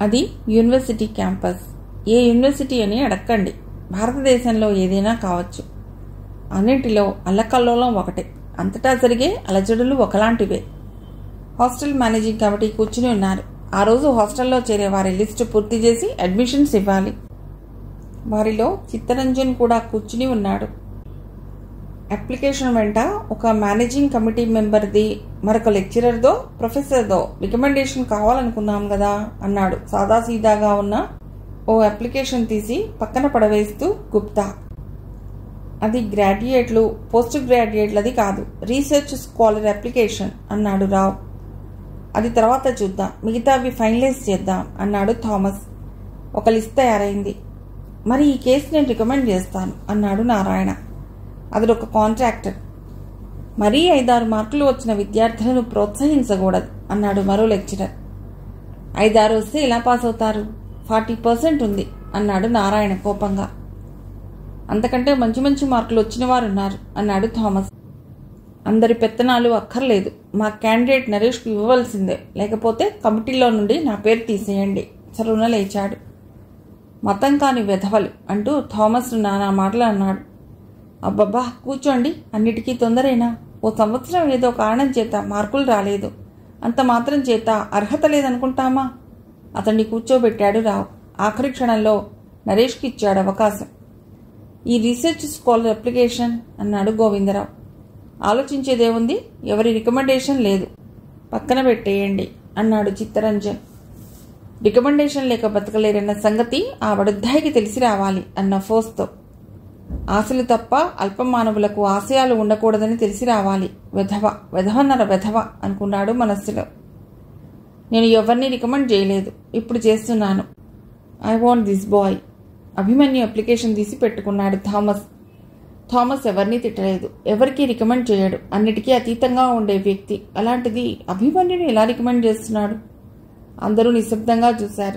అది university campus ఏ university అని అడక్కండి భారతదేశంలో ఏదైనా కావచ్చు అన్నింటిలో అల్లకల్లోలం ఒకటే అంతటా జరిగే అలజడులు ఒకలాంటివే హాస్టల్ మేనేజింగ్ కమిటీ కూర్చుని ఉన్నారు ఆ రోజు హాస్టల్లో చేరే వారి లిస్టు పూర్తి చేసి అడ్మిషన్స్ ఇవ్వాలి వారిలో చిత్తరంజన్ కూడా కూర్చుని ఉన్నాడు అప్లికేషన్ వెంట ఒక మేనేజింగ్ కమిటీ మెంబర్ది మరొక లెక్చరర్దో ప్రొఫెసర్దో రికమెండేషన్ కావాలనుకున్నాం కదా అన్నాడు సాదాసీదాగా ఉన్న ఓ అప్లికేషన్ తీసి పక్కన పడవేస్తూ గుప్తా అది గ్రాడ్యుయేట్లు పోస్ట్ గ్రాడ్యుయేట్లది కాదు రీసెర్చ్ స్కాలర్ అప్లికేషన్ అన్నాడు రావు అది తర్వాత చూద్దాం మిగతావి ఫైనలైజ్ చేద్దాం అన్నాడు థామస్ ఒక లిస్ట్ తయారైంది మరి ఈ కేసు నేను రికమెండ్ చేస్తాను అన్నాడు నారాయణ అతడు ఒక కాంట్రాక్టర్ మరీ ఐదారు మార్కులు వచ్చిన విద్యార్థులను ప్రోత్సహించకూడదు అన్నాడు మరో లెక్చరర్ ఐదారు వస్తే ఎలా పాస్ అవుతారు ఫార్టీ పర్సెంట్ ఉంది అన్నాడు నారాయణ కోపంగా అంతకంటే మంచి మంచి మార్కులు వచ్చిన వారు ఉన్నారు అన్నాడు థామస్ అందరి పెత్తనాలు అక్కర్లేదు మా క్యాండిడేట్ నరేష్కు ఇవ్వవలసిందే లేకపోతే కమిటీలో నుండి నా పేరు తీసేయండి సరున లేచాడు మతం కాని వెధవలు అంటూ థామస్ నానా మాటలు అన్నాడు అబ్బబ్బా కూర్చోండి అన్నిటికీ తొందరేనా ఓ సంవత్సరం ఏదో కారణం చేత మార్కులు రాలేదు అంత మాత్రం చేత అర్హత లేదనుకుంటామా అతన్ని కూర్చోబెట్టాడు రావు ఆఖరి క్షణంలో నరేష్కి ఇచ్చాడు అవకాశం ఈ రీసెర్చ్ స్కాలర్ అప్లికేషన్ అన్నాడు గోవిందరావు ఆలోచించేదేముంది ఎవరి రికమెండేషన్ లేదు పక్కన పెట్టేయండి అన్నాడు చిత్తరంజన్ రికమెండేషన్ లేక బతకలేరన్న సంగతి ఆ వడుద్దాయికి తెలిసి రావాలి అన్న ఫోర్స్తో ఆశలు తప్ప అల్పమానవులకు ఆశయాలు ఉండకూడదని తెలిసి రావాలి వెధవ వెధవన్నర వెధవ అనుకున్నాడు మనస్సులో నేను ఎవరిని రికమెండ్ చేయలేదు ఇప్పుడు చేస్తున్నాను I want this boy Abhimanyu application తీసి పెట్టుకున్నాడు థామస్ థామస్ ఎవరిని తిట్టలేదు ఎవరికి రికమెండ్ చేయడు అన్నిటికీ అతీతంగా ఉండే వ్యక్తి అలాంటిది అభిమన్యుని ఎలా రికమెండ్ చేస్తున్నాడు అందరూ నిశ్శబ్దంగా చూశారు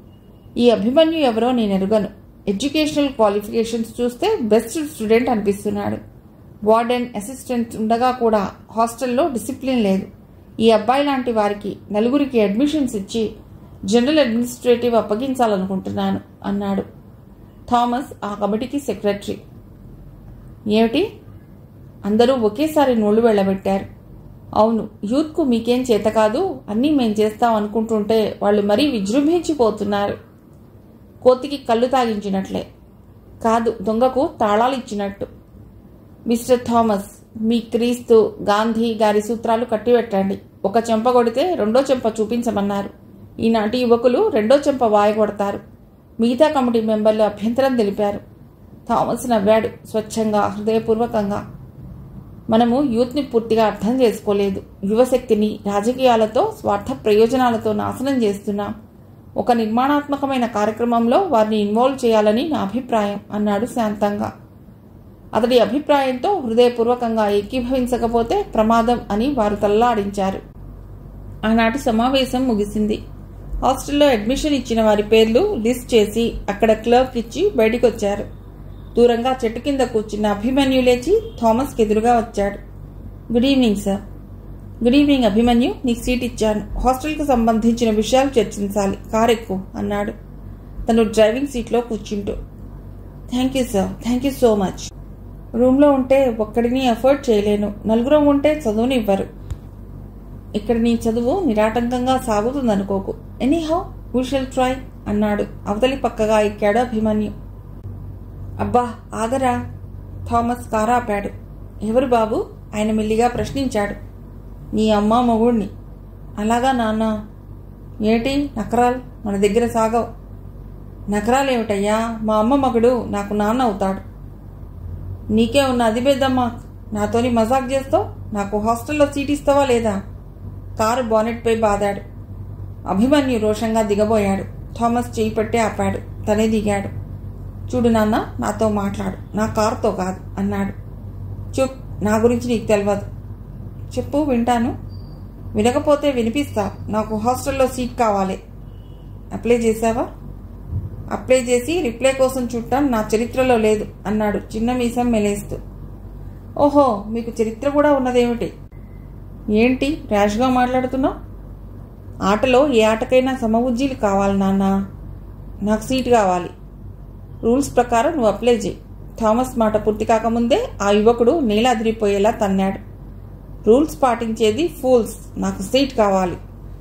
ఈ అభిమన్యు ఎవరో నేను ఎరుగను ఎడ్యుకేషనల్ క్వాలిఫికేషన్స్ చూస్తే బెస్ట్ స్టూడెంట్ అనిపిస్తున్నాడు వార్డెన్ అసిస్టెంట్ ఉండగా కూడా హాస్టల్లో డిసిప్లిన్ లేదు ఈ అబ్బాయి లాంటి వారికి నలుగురికి అడ్మిషన్స్ ఇచ్చి జనరల్ అడ్మినిస్ట్రేటివ్ అప్పగించాలనుకుంటున్నాను అన్నాడు థామస్ ఆ కమిటీకి సెక్రటరీ ఏమిటి అందరూ ఒకేసారి నోళ్లు వెళ్ళబెట్టారు అవును యూత్కు మీకేం చేత కాదు అన్నీ మేం చేస్తాం అనుకుంటుంటే వాళ్ళు మరీ విజృంభించిపోతున్నారు కోతికి కళ్ళు తాగించినట్లే కాదు దొంగకు తాళాలు ఇచ్చినట్టు మిస్టర్ థామస్ మీ క్రీస్తు గాంధీ గారి సూత్రాలు కట్టిపెట్టండి ఒక చెంప కొడితే రెండో చెంప చూపించమన్నారు ఈనాటి యువకులు రెండో చెంప వాయగొడతారు మిగతా కమిటీ మెంబర్లు అభ్యంతరం తెలిపారు థామస్ నవ్వాడు స్వచ్ఛంగా హృదయపూర్వకంగా మనము యూత్ని పూర్తిగా అర్థం చేసుకోలేదు యువశక్తిని రాజకీయాలతో స్వార్థ ప్రయోజనాలతో నాశనం చేస్తున్నాం ఒక నిర్మాణాత్మకమైన కార్యక్రమంలో వారిని ఇన్వాల్వ్ చేయాలని నా అభిప్రాయం అన్నాడు శాంతంగా అతడి అభిప్రాయంతో హృదయపూర్వకంగా ఏకీభవించకపోతే ప్రమాదం అని వారు తల్లాడించారు ఆనాటి సమావేశం ముగిసింది హాస్టల్లో అడ్మిషన్ ఇచ్చిన వారి పేర్లు లిస్ట్ చేసి అక్కడ క్లర్క్ ఇచ్చి బయటికి వచ్చారు దూరంగా చెట్టు కింద కూర్చున్న అభిమన్యు లేచి థామస్కి ఎదురుగా వచ్చాడు good evening sir good evening Abhimanyu నీకు సీట్ ఇచ్చాను హాస్టల్కు సంబంధించిన విషయాలు చర్చించాలి కార్ ఎక్కువ అన్నాడు తను డ్రైవింగ్ సీట్లో కూర్చుంటూ thank you sir thank you so much రూమ్లో ఉంటే ఒక్కడిని అఫోర్డ్ చేయలేను నలుగురం ఉంటే చదువునివ్వరు ఇక్కడ నీ చదువు నిరాటంకంగా సాగుతుందనుకోకు anyhow we shall try అన్నాడు అవతలి పక్కగా ఎక్కాడు అభిమన్యు అబ్బా ఆగరా థామస్ కారాపాడు ఎవరు బాబు ఆయన మెల్లిగా ప్రశ్నించాడు నీ అమ్మ మొగుడిని అలాగా నాన్న ఏటి నకరాలు మన దగ్గర సాగవు నకరాలేమిటయ్యా మా అమ్మ మగుడు నాకు నాన్న అవుతాడు నీకే ఉన్న అది పెద్దమ్మా నాతోని మజాక్ చేస్తావు నాకు హాస్టల్లో సీట్ ఇస్తావా లేదా కారు బానెట్పై బాదాడు అభిమన్యు రోషంగా దిగబోయాడు థామస్ చేయి పట్టే ఆపాడు తనే దిగాడు చూడు నాన్న నాతో మాట్లాడు నా కారుతో కాదు అన్నాడు చూప్ నా గురించి నీకు తెలియదు చెప్పు వింటాను వినకపోతే వినిపిస్తా నాకు హాస్టల్లో సీట్ కావాలి అప్లై చేశావా అప్లై చేసి రిప్లై కోసం చూడటం నా చరిత్రలో లేదు అన్నాడు చిన్న మీసం మెలేస్తూ ఓహో మీకు చరిత్ర కూడా ఉన్నదేమిటి ఏంటి ర్యాష్గా మాట్లాడుతున్నావు ఆటలో ఏ ఆటకైనా సమవుజ్జీలు కావాలి నాన్న నాకు సీట్ కావాలి రూల్స్ ప్రకారం నువ్వు అప్లై చేయి థామస్ మాట పూర్తి కాకముందే ఆ యువకుడు నేల అదిరిపోయేలా తన్నాడు రూల్స్ పాటించేది ఫూల్స్ నాకు సీట్ కావాలి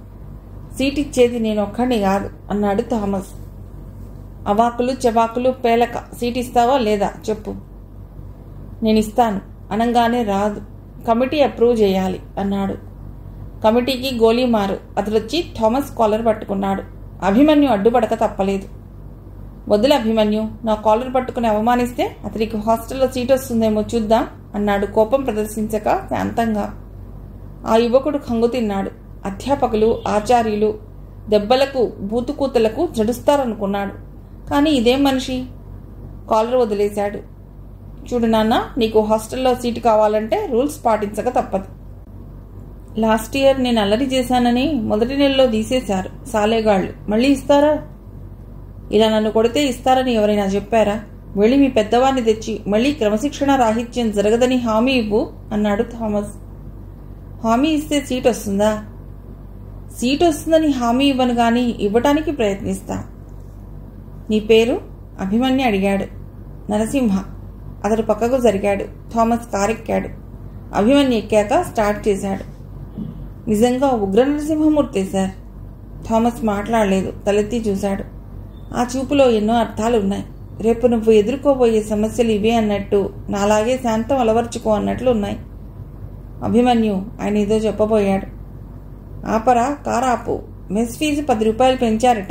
సీట్ ఇచ్చేది నేను ఒక్కడిని కాదు అన్నాడు థామస్ అవాకులు చెవాకులు పేలక సీట్ ఇస్తావా లేదా చెప్పు నేను ఇస్తాను అనంగానే రాదు కమిటీ అప్రూవ్ చేయాలి అన్నాడు కమిటీకి గోలీ మారు అతడొచ్చి థామస్ కాలర్ పట్టుకున్నాడు అభిమన్యు అడ్డుపడక తప్పలేదు వదిలే అభిమన్యు నా కాలర్ పట్టుకుని అవమానిస్తే అతనికి హాస్టల్లో సీట్ వస్తుందేమో చూద్దాం అన్నాడు కోపం ప్రదర్శించక శాంతంగా ఆ యువకుడు కంగు తిన్నాడు అధ్యాపకులు ఆచార్యులు దెబ్బలకు బూతుకూతలకు జడుస్తారనుకున్నాడు కానీ ఇదేం మనిషి కాలర్ వదిలేశాడు చూడు నాన్న నీకు హాస్టల్లో సీటు కావాలంటే రూల్స్ పాటించక తప్పదు లాస్ట్ ఇయర్ నేను అల్లరి చేశానని మొదటి నెలలో తీసేశారు సాలేగాళ్ళు మళ్ళీ ఇస్తారా ఇలా నన్ను కొడితే ఇస్తారని ఎవరైనా చెప్పారా వెళ్ళి మీ పెద్దవాడిని తెచ్చి మళ్ళీ క్రమశిక్షణ రాహిత్యం జరగదని హామీ ఇవ్వు అన్నాడు థామస్ హామీ ఇస్తే సీట్ వస్తుందా సీట్ వస్తుందని హామీ ఇవ్వను కానీ ఇవ్వటానికి ప్రయత్నిస్తా నీ పేరు అభిమన్యు అడిగాడు నరసింహ అతడు పక్కకు జరిగాడు థామస్ కారెక్కాడు అభిమన్యు ఎక్కాక స్టార్ట్ చేశాడు నిజంగా ఉగ్ర నరసింహమూర్తి సార్ థామస్ మాట్లాడలేదు తలెత్తి చూశాడు ఆ చూపులో ఎన్నో అర్థాలు ఉన్నాయి రేపు నువ్వు ఎదుర్కోబోయే సమస్యలు ఇవే అన్నట్టు నాలాగే శాంతం అలవర్చుకో అన్నట్లు ఉన్నాయి అభిమన్యు ఆయన ఏదో చెప్పబోయాడు ఆపరా కారాపు మెస్ ఫీజు పది రూపాయలు పెంచారట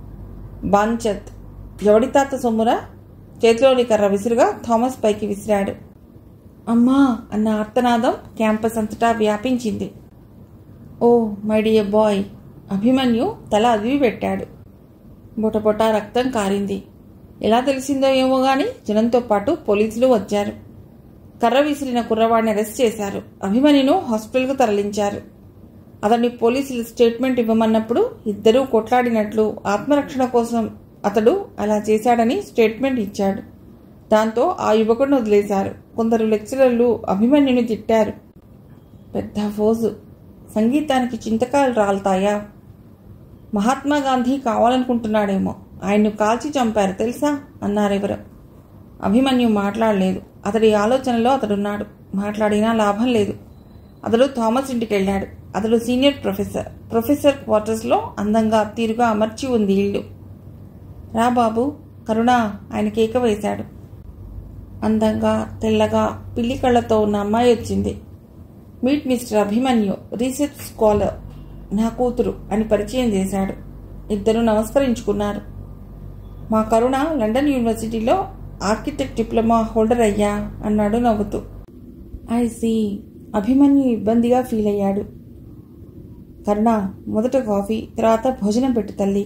బాంచత్ ఎవడి తాత సొమ్మురా చేతిలోని కర్ర విసురుగా థామస్ పైకి విసిరాడు అమ్మా అన్న ఆర్తనాదం క్యాంపస్ అంతటా వ్యాపించింది oh my dear boy Abhimanyu తల అదివి పెట్టాడు బొటబొట రక్తం కారింది ఎలా తెలిసిందో ఏమో గాని జనంతో పాటు పోలీసులు వచ్చారు కర్ర విసిరిన కుర్రవాడిని అరెస్ట్ చేశారు అభిమన్యును హాస్పిటల్కు తరలించారు అతన్ని పోలీసులు స్టేట్మెంట్ ఇవ్వమన్నప్పుడు ఇద్దరూ కొట్లాడినట్లు ఆత్మరక్షణ కోసం అతడు అలా చేశాడని స్టేట్మెంట్ ఇచ్చాడు దాంతో ఆ యువకుడిని వదిలేశారు కొందరు లెక్చరర్లు అభిమన్యుని తిట్టారు పెద్ద ఫోజు సంగీతానికి చింతకాయలు రాలుతాయా మహాత్మా గాంధీ కావాలనుకుంటున్నాడేమో ఆయన్ను కాల్చి చంపారు తెలుసా అన్నారెవరు అభిమన్యు మాట్లాడలేదు అతడి ఆలోచనలో అతడున్నాడు మాట్లాడినా లాభం లేదు అతడు థామస్ ఇంటికి వెళ్ళాడు అతడు సీనియర్ ప్రొఫెసర్ ప్రొఫెసర్ క్వార్టర్స్లో అందంగా తీరుగా అమర్చి ఉంది ఇల్లు రా బాబు కరుణ ఆయన కేక వేశాడు అందంగా తెల్లగా పిల్లి కళ్ళతో ఉన్న అమ్మాయి వచ్చింది meet mister Abhimanyu research scholar నా కూతురు అని పరిచయం చేశాడు ఇద్దరు నమస్కరించుకున్నారు మా కరుణ లండన్ యూనివర్సిటీలో ఆర్కిటెక్ట్ డిప్లొమా హోల్డర్ అయ్యా అన్నాడు నవ్వుతూ ఐ సి అభిమన్యు ఇబ్బందిగా ఫీల్ అయ్యాడు కరుణ మొదట కాఫీ తర్వాత భోజనం పెట్టు తల్లి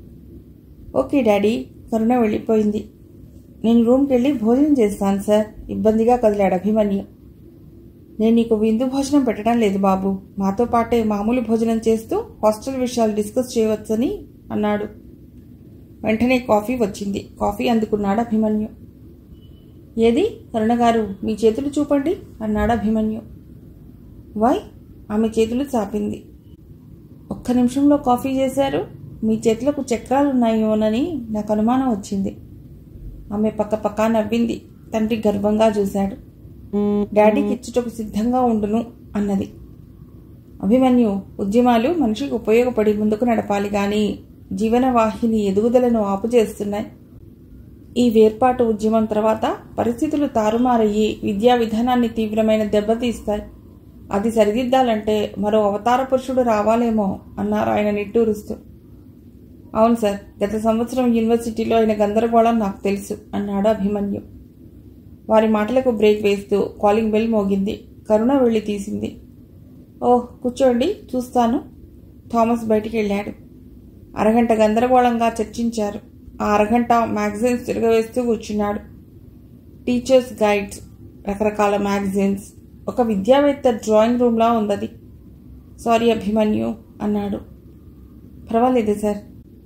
ఓకే డాడీ కరుణ వెళ్ళిపోయింది నేను రూమ్కి వెళ్ళి భోజనం చేస్తాను సార్ ఇబ్బందిగా కదిలాడు అభిమన్యు నేను నీకు విందు భోజనం పెట్టడం లేదు బాబు మాతో పాటే మామూలు భోజనం చేస్తూ హాస్టల్ విషయాలు డిస్కస్ చేయవచ్చని అన్నాడు వెంటనే కాఫీ వచ్చింది కాఫీ అందుకున్నాడు అభిమన్యు ఏది కరుణగారు మీ చేతులు చూపండి అన్నాడు అభిమన్యు వై ఆమె చేతులు చాపింది ఒక్క నిమిషంలో కాఫీ చేశారు మీ చేతులకు చక్రాలున్నాయోనని నాకు అనుమానం వచ్చింది ఆమె పక్క పక్క నవ్వింది తండ్రి గర్వంగా చూశాడు డాడీకి ఇచ్చుటకు సిద్ధంగా ఉండును అన్నది అభిమన్యు ఉద్యమాలు మనిషికి ఉపయోగపడి ముందుకు నడపాలి కానీ జీవనవాహిని ఎదుగుదలను ఆపు చేస్తున్నాయి ఈ వేర్పాటు ఉద్యమం తర్వాత పరిస్థితులు తారుమారయ్యి విద్యా విధానాన్ని తీవ్రమైన దెబ్బతీస్తాయి అది సరిదిద్దాలంటే మరో అవతార పురుషుడు రావాలేమో అన్నారు ఆయన నిట్టూరుస్తూ అవును సార్ గత సంవత్సరం యూనివర్సిటీలో అయిన గందరగోళం నాకు తెలుసు అన్నాడు అభిమన్యు వారి మాటలకు బ్రేక్ వేస్తూ కాలింగ్ బెల్ మోగింది కరుణ వెళ్ళి తీసింది ఓహ్ కూర్చోండి చూస్తాను థామస్ బయటికి వెళ్ళాడు అరగంట గందరగోళంగా చర్చించారు ఆ అరగంట మ్యాగజైన్స్ తిరగవేస్తూ కూర్చున్నాడు టీచర్స్ గైడ్స్ రకరకాల మ్యాగజైన్స్ ఒక విద్యావేత్త డ్రాయింగ్ రూమ్లా ఉందది సారీ అభిమన్యు అన్నాడు పర్వాలేదు సార్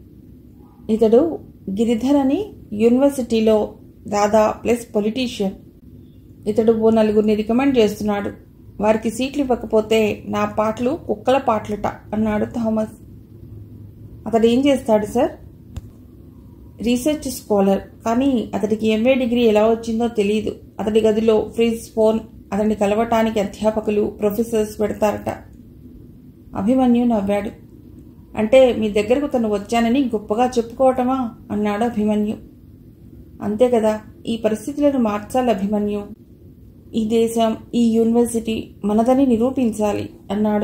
ఇతడు గిరిధర్ అని యూనివర్సిటీలో దాదా ప్లస్ పొలిటీషియన్ ఇతడు ఓ నలుగురిని రికమెండ్ చేస్తున్నాడు వారికి సీట్లు ఇవ్వకపోతే నా పాటలు కుక్కల పాటలుట అన్నాడు థామస్ అతడు ఏం చేస్తాడు సార్ రీసెర్చ్ స్కాలర్ కానీ అతడికి ఎంఏ డిగ్రీ ఎలా వచ్చిందో తెలియదు అతడి గదిలో ఫ్రిజ్ ఫోన్ అతన్ని కలవటానికి అధ్యాపకులు ప్రొఫెసర్స్ పెడతారట అభిమన్యు నవ్వాడు అంటే మీ దగ్గరకు తను వచ్చానని గొప్పగా చెప్పుకోవటమా అన్నాడు అభిమన్యు అంతే కదా ఈ పరిస్థితులను మార్చాలి అభిమన్యు ఈ దేశం ఈ యూనివర్సిటీ మనదని నిరూపించాలి అన్నాడు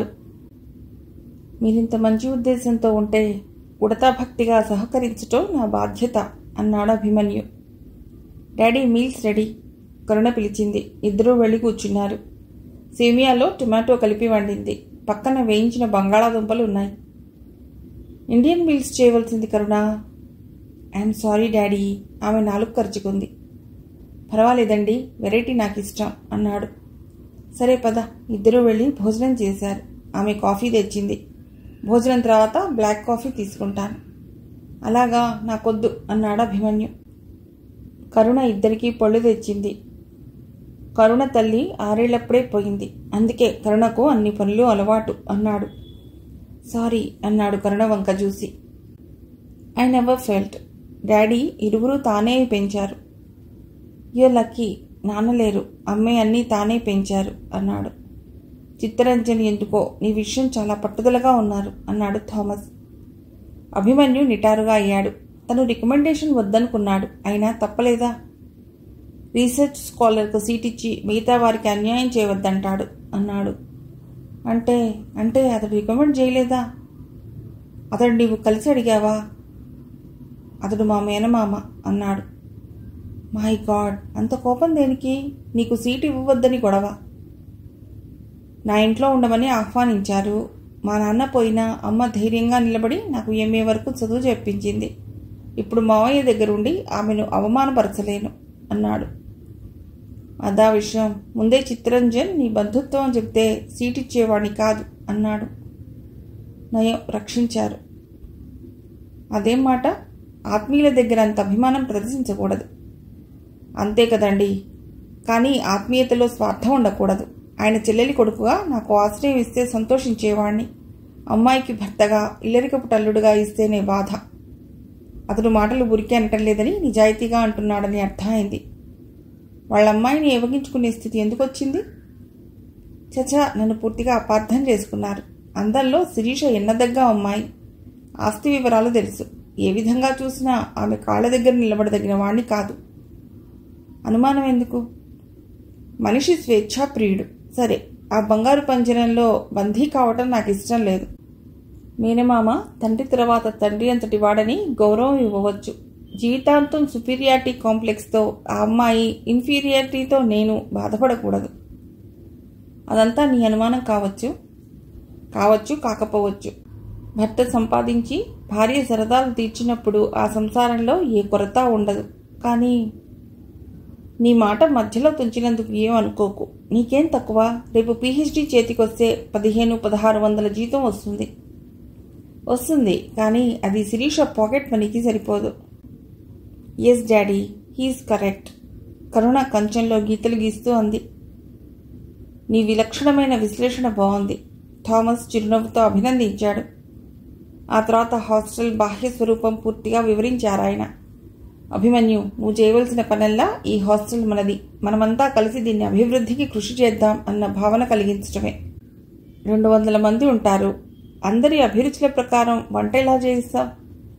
మీరింత మంచి ఉద్దేశంతో ఉంటే ఉడతాభక్తిగా సహకరించటం నా బాధ్యత అన్నాడు Abhimanyu daddy meals ready Karuna పిలిచింది ఇద్దరూ వెళ్ళి కూర్చున్నారు సేమియాలో టొమాటో కలిపి వండింది పక్కన వేయించిన బంగాళాదుంపలు ఉన్నాయి ఇండియన్ మీల్స్ చేయవలసింది కరుణ ఐఎమ్ సారీ డాడీ ఆమె నాలుగు ఖర్చుకుంది పర్వాలేదండి వెరైటీ నాకు ఇష్టం అన్నాడు సరే పద ఇద్దరూ వెళ్ళి భోజనం చేశారు ఆమె కాఫీ తెచ్చింది భోజనం తర్వాత బ్లాక్ కాఫీ తీసుకుంటాను అలాగా నాకొద్దు అన్నాడు అభిమన్యు కరుణ ఇద్దరికీ పళ్ళు తెచ్చింది కరుణ తల్లి ఆరేళ్లప్పుడే పోయింది అందుకే కరుణకు అన్ని పనులు అలవాటు అన్నాడు సారీ అన్నాడు కరుణ వంక చూసి ఐ నెవర్ ఫెల్ట్ డాడీ ఇరువురు తానే పెంచారు యూ లక్కీ నాన్నలేరు అమ్మే అన్నీ తానే పెంచారు అన్నాడు చిత్తరంజని ఎందుకో నీ విషయం చాలా పట్టుదలగా ఉన్నారు అన్నాడు థామస్ అభిమన్యు నిటారుగా అయ్యాడు తను రికమెండేషన్ వద్దనుకున్నాడు అయినా తప్పలేదా రీసెర్చ్ స్కాలర్కు సీట్ ఇచ్చి మిగతా వారికి అన్యాయం చేయవద్దంటాడు అన్నాడు అంటే అంటే అతడు రికమెండ్ చేయలేదా అతడు నీవు కలిసి అడిగావా అతడు మా మేనమామ అన్నాడు మై గాడ్ అంత కోపం దేనికి నీకు సీటు ఇవ్వవద్దని గొడవ నా ఇంట్లో ఉండమని ఆహ్వానించారు మా నాన్న పోయినా అమ్మ ధైర్యంగా నిలబడి నాకు ఎంఏ వరకు చదువు చెప్పించింది ఇప్పుడు మావయ్య దగ్గరుండి ఆమెను అవమానపరచలేను అన్నాడు అదా విషయం ముందే చిత్తరంజన్ నీ బంధుత్వం చెప్తే సీట్ ఇచ్చేవాడిని కాదు అన్నాడు నయం రక్షించారు అదేం మాట ఆత్మీయుల దగ్గర అంత అభిమానం ప్రదర్శించకూడదు అంతే కదండి కానీ ఆత్మీయతలో స్వార్థం ఉండకూడదు ఆయన చెల్లెలి కొడుకుగా నాకు ఆశ్రయం ఇస్తే సంతోషించేవాణ్ణి అమ్మాయికి భర్తగా ఇల్లరికపు టల్లుడుగా ఇస్తేనే బాధ అతడు మాటలు బురికి అనటం లేదని నిజాయితీగా అంటున్నాడని అర్థమైంది వాళ్ళ అమ్మాయిని ఏవగించుకునే స్థితి ఎందుకు వచ్చింది చచా నన్ను పూర్తిగా అపార్థం చేసుకున్నారు అందరిలో శిరీష ఎన్నదగ్గ అమ్మాయి ఆస్తి వివరాలు తెలుసు ఏ విధంగా చూసినా ఆమె కాళ్ళ దగ్గర నిలబడదగిన వాణ్ణి కాదు అనుమానం ఎందుకు మనిషి స్వేచ్ఛాప్రియుడు సరే ఆ బంగారు పంజరంలో బందీ కావటం నాకు ఇష్టం లేదు మేనమామ తండ్రి తర్వాత తండ్రి అంతటి వాడని గౌరవం ఇవ్వవచ్చు జీవితాంతం సుపీరియారిటీ కాంప్లెక్స్తో ఆ అమ్మాయి ఇన్ఫీరియారిటీతో నేను బాధపడకూడదు అదంతా నీ అనుమానం కావచ్చు కావచ్చు కాకపోవచ్చు భర్త సంపాదించి భార్య సరదాలు తీర్చినప్పుడు ఆ సంసారంలో ఏ కొరత ఉండదు కానీ నీ మాట మధ్యలో తుంచినందుకు ఏం అనుకోకు నీకేం తక్కువ రేపు పీహెచ్డీ చేతికొస్తే పదిహేను పదహారు వందల జీతం వస్తుంది వస్తుంది కానీ అది శిరీష పాకెట్ మనీకి సరిపోదు yes daddy he's correct Karuna కంచంలో గీతలు గీస్తూ అంది నీ విలక్షణమైన విశ్లేషణ బాగుంది థామస్ చిరునవ్వుతో అభినందించాడు ఆ తర్వాత హాస్టల్ బాహ్య స్వరూపం పూర్తిగా వివరించారు ఆయన అభిమన్యు నువ్వు చేయవలసిన పనల్లా ఈ హాస్టల్ మనది మనమంతా కలిసి దీన్ని అభివృద్ధికి కృషి చేద్దాం అన్న భావన కలిగించటమే రెండు వందల మంది ఉంటారు అందరి అభిరుచుల ప్రకారం వంట ఎలా చేయిస్తాం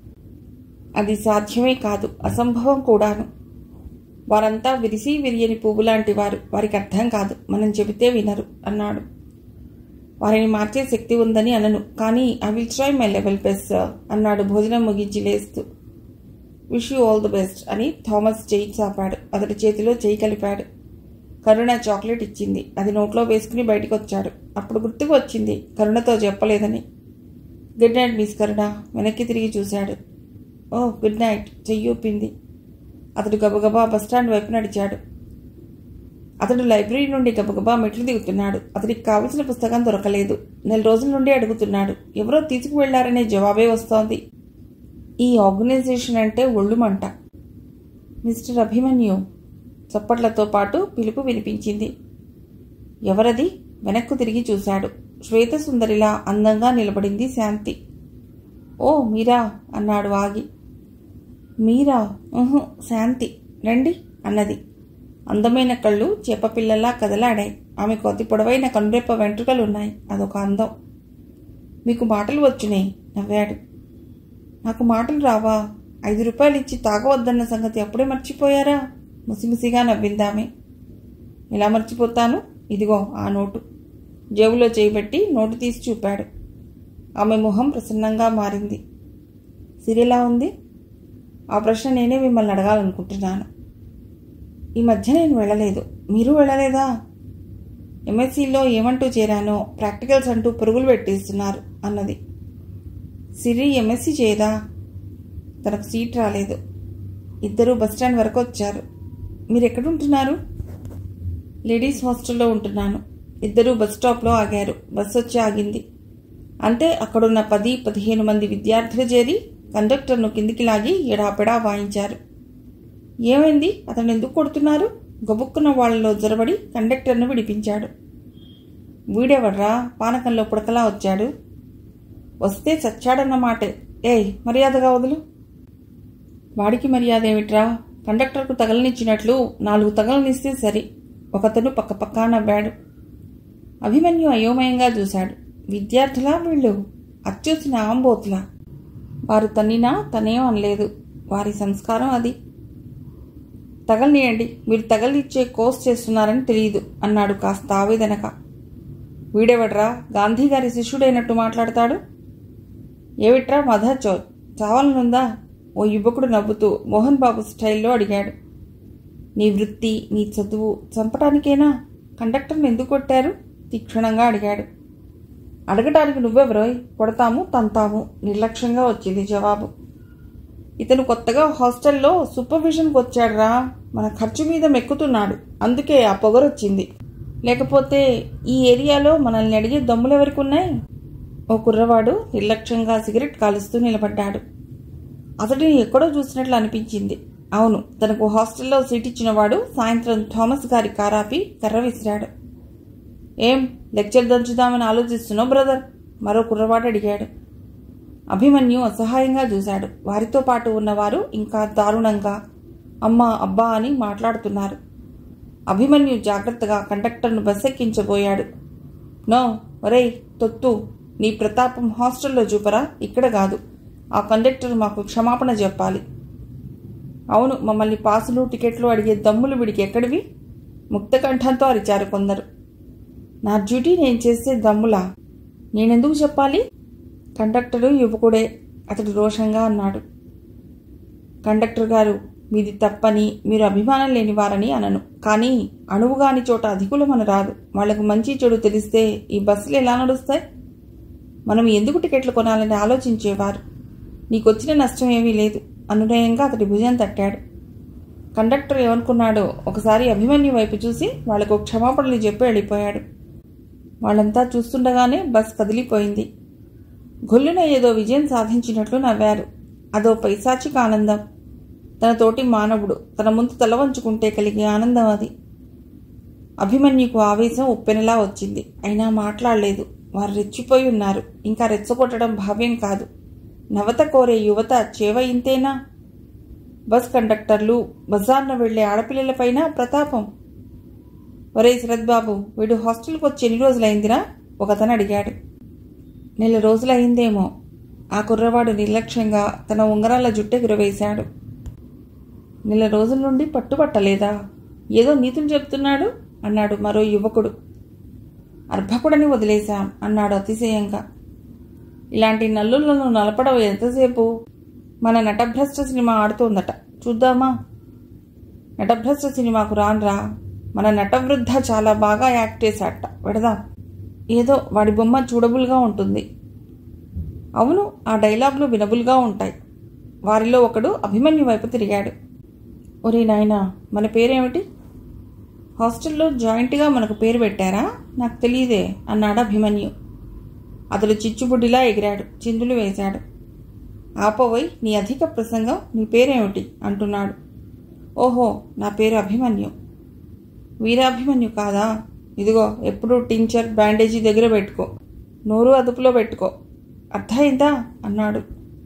అది సాధ్యమే కాదు అసంభవం కూడాను వారంతా విరిసి విరియని పువ్వు లాంటి వారు వారికి అర్థం కాదు మనం చెబితే వినరు అన్నాడు వారిని మార్చే శక్తి ఉందని అనను కానీ I will try my level best అన్నాడు భోజనం ముగించి లేస్తూ wish you all the best అని థామస్ చేయి చాపాడు అతడి చేతిలో చేయి కలిపాడు కరుణ చాక్లెట్ ఇచ్చింది అది నోట్లో వేసుకుని బయటకు వచ్చాడు అప్పుడు గుర్తుకు వచ్చింది కరుణతో చెప్పలేదని గుడ్ నైట్ మిస్ కరుణ వెనక్కి తిరిగి చూశాడు ఓ గుడ్ నైట్ చెయ్యి ఊపింది అతడు గబగబా బస్టాండ్ వైపు నడిచాడు అతడు లైబ్రరీ నుండి గబగబా మెట్లు దిగుతున్నాడు అతడికి కావలసిన పుస్తకం దొరకలేదు నెల రోజుల నుండి అడుగుతున్నాడు ఎవరో తీసుకువెళ్లారనే జవాబే వస్తోంది ఈ ఆర్గనైజేషన్ అంటే ఒళ్ళుమంట మిస్టర్ అభిమన్యు చప్పట్లతో పాటు పిలుపు వినిపించింది ఎవరది వెనక్కు తిరిగి చూశాడు శ్వేతసుందరిలా అందంగా నిలబడింది శాంతి ఓ మీరా అన్నాడు ఆగి మీరా ఉహు శాంతి రండి అన్నది అందమైన కళ్ళు చేపపిల్లలా కదలాడాయి ఆమె కొద్ది పొడవైన కనురెప్ప వెంట్రుకలున్నాయి అదొక అందం మీకు మాటలు వచ్చునాయి నవ్వాడు నాకు మాటలు రావా ఐదు రూపాయలు ఇచ్చి తాగవద్దన్న సంగతి అప్పుడే మర్చిపోయారా ముసిముసిగా నవ్విందామె ఎలా మర్చిపోతాను ఇదిగో ఆ నోటు జేబులో చేయబెట్టి నోటు తీసి చూపాడు ఆమె మొహం ప్రసన్నంగా మారింది సిరిలా ఉంది ఆ ప్రశ్న నేనే మిమ్మల్ని అడగాలనుకుంటున్నాను ఈ మధ్య నేను వెళ్ళలేదు మీరు వెళ్ళలేదా ఎంఎస్సీలో ఏమంటూ చేరానో ప్రాక్టికల్స్ అంటూ పరుగులు పెట్టేస్తున్నారు అన్నది సిరి ఎంఎస్సీ చేయదా తనకు సీట్ రాలేదు ఇద్దరు బస్టాండ్ వరకు వచ్చారు మీరు ఎక్కడుంటున్నారు లేడీస్ హాస్టల్లో ఉంటున్నాను ఇద్దరు బస్ స్టాప్లో ఆగారు బస్ వచ్చి ఆగింది అంతే అక్కడున్న పది పదిహేను మంది విద్యార్థులు చేరి కండక్టర్ను కిందికి లాగి ఎడాపెడా వాయించారు ఏమైంది అతను ఎందుకు కొడుతున్నారు గబుక్కున్న వాళ్లలో జొరబడి కండక్టర్ను విడిపించాడు వీడెవర్రా పానకంలో పుడకలా వచ్చాడు వస్తే చచ్చాడన్నమాటే ఏయ్ మర్యాదగా వదులు వాడికి మర్యాద ఏమిట్రా కండక్టర్కు తగలనిచ్చినట్లు నాలుగు తగలనిస్తే సరి ఒకతను పక్క పక్కా నవ్వాడు అభిమన్యు అయోమయంగా చూశాడు విద్యార్థులా వీళ్ళు అచ్చూసిన ఆంబోతులా వారు తన్నినా తనేం అనలేదు వారి సంస్కారం అది తగలనీయండి మీరు తగలిచ్చే కోర్స్ చేస్తున్నారని తెలియదు అన్నాడు కాస్త ఆవేదనక వీడెవడ్రా గాంధీ గారి శిష్యుడైనట్టు మాట్లాడతాడు ఏమిట్రా మధచోర్ చావాలనుందా ఓ యువకుడు నవ్వుతూ మోహన్ బాబు స్టైల్లో అడిగాడు నీ వృత్తి నీ చదువు చంపటానికేనా కండక్టర్ని ఎందుకు కొట్టారు తీక్షణంగా అడిగాడు అడగటానికి నువ్వెవరోయ్ కొడతాము తంతాము నిర్లక్ష్యంగా వచ్చింది జవాబు ఇతను కొత్తగా హాస్టల్లో సూపర్విజన్కి వచ్చాడురా మన ఖర్చు మీద మెక్కుతున్నాడు అందుకే ఆ పొగరొచ్చింది లేకపోతే ఈ ఏరియాలో మనల్ని అడిగే దమ్ములెవరికి ఉన్నాయి ఓ కుర్రవాడు నిర్లక్ష్యంగా సిగరెట్ కాలుస్తూ నిలబడ్డాడు అతడిని ఎక్కడో చూసినట్లు అనిపించింది అవును తనకు హాస్టల్లో సీట్ ఇచ్చినవాడు సాయంత్రం థామస్ గారి కారాపి కర్ర విసిరాడు ఏం లెక్చర్ దంచుదామని ఆలోచిస్తున్నావు బ్రదర్ మరో కుర్రవాడు అడిగాడు అభిమన్యు అసహాయంగా చూశాడు వారితో పాటు ఉన్నవారు ఇంకా దారుణంగా అమ్మా అబ్బా అని మాట్లాడుతున్నారు అభిమన్యు జాగ్రత్తగా కండక్టర్ను బస్సెక్కించబోయాడు నో ఒరేయ్ తొత్తు నీ ప్రతాపం హాస్టల్లో చూపరా ఇక్కడ కాదు ఆ కండక్టర్ మాకు క్షమాపణ చెప్పాలి అవును మమ్మల్ని పాసులు టికెట్లు అడిగే దమ్ములు వీడికి ఎక్కడివి ముక్తకంఠంతో అరిచారు కొందరు నా డ్యూటీ నేను చేసే దమ్ములా నేనెందుకు చెప్పాలి కండక్టరు యువకుడే అతడు రోషంగా అన్నాడు కండక్టర్ గారు మీది తప్పని మీరు అభిమానం లేనివారని అనను కానీ అణువుగాని చోట అధికులమని రాదు వాళ్లకు మంచి చెడు తెలిస్తే ఈ బస్సులు ఎలా నడుస్తాయి మనం ఎందుకు టికెట్లు కొనాలని ఆలోచించేవారు నీకొచ్చిన నష్టం ఏమీ లేదు అనునయంగా అతడి భుజం తట్టాడు కండక్టర్ ఏమనుకున్నాడో ఒకసారి అభిమన్యు వైపు చూసి వాళ్లకు క్షమాపణలు చెప్పి వెళ్ళిపోయాడు వాళ్ళంతా చూస్తుండగానే బస్ కదిలిపోయింది గొల్లున ఏదో విజయం సాధించినట్లు నవ్వారు అదో పైశాచిక ఆనందం తన తోటి మానవుడు తన ముందు తల వంచుకుంటే కలిగే ఆనందం అది అభిమన్యుకు ఆవేశం ఉప్పెనలా వచ్చింది అయినా మాట్లాడలేదు వారు రెచ్చిపోయి ఉన్నారు ఇంకా రెచ్చగొట్టడం భావ్యం కాదు నవత కోరే యువత చేవ ఇంతేనా బస్ కండక్టర్లు బజార్న వెళ్లే ఆడపిల్లలపైన ప్రతాపం ఒరే శరత్ బాబు వీడు హాస్టల్కి వచ్చి ఎన్ని రోజులైందిరా ఒకతను అడిగాడు నెల రోజులైందేమో ఆ కుర్రవాడు నిర్లక్ష్యంగా తన ఉంగరాల జుట్టెగురవేశాడు నెల రోజుల నుండి పట్టుబట్టలేదా ఏదో నీతులు చెప్తున్నాడు అన్నాడు మరో యువకుడు అర్భకుడని వదిలేశాం అన్నాడు అతిశయంగా ఇలాంటి నల్లులను నలపడం ఎంతసేపు మన నటభ్రష్ట సినిమా ఆడుతోందట చూద్దామా నటభ్రష్ట సినిమాకు రాన్రా మన నటవృద్ధ చాలా బాగా యాక్ట్ చేశాట పెడదాం ఏదో వాడి బొమ్మ చూడబుల్గా ఉంటుంది అవును ఆ డైలాగులు వినబుల్గా ఉంటాయి వారిలో ఒకడు అభిమన్యు వైపు తిరిగాడు ఒరే నాయనా మన పేరేమిటి హాస్టల్లో జాయింట్గా మనకు పేరు పెట్టారా నాకు తెలియదే అన్నాడు అభిమన్యు అతడు చిచ్చుబుడ్డిలా ఎగిరాడు చిందులు వేశాడు ఆపోవై నీ అధిక ప్రసంగం నీ పేరేమిటి అంటున్నాడు ఓహో నా పేరు అభిమన్యు వీరాభిమన్యు కాదా ఇదిగో ఎప్పుడూ టించర్ బ్యాండేజీ దగ్గర పెట్టుకో నోరు అదుపులో పెట్టుకో అర్థమైందా అన్నాడు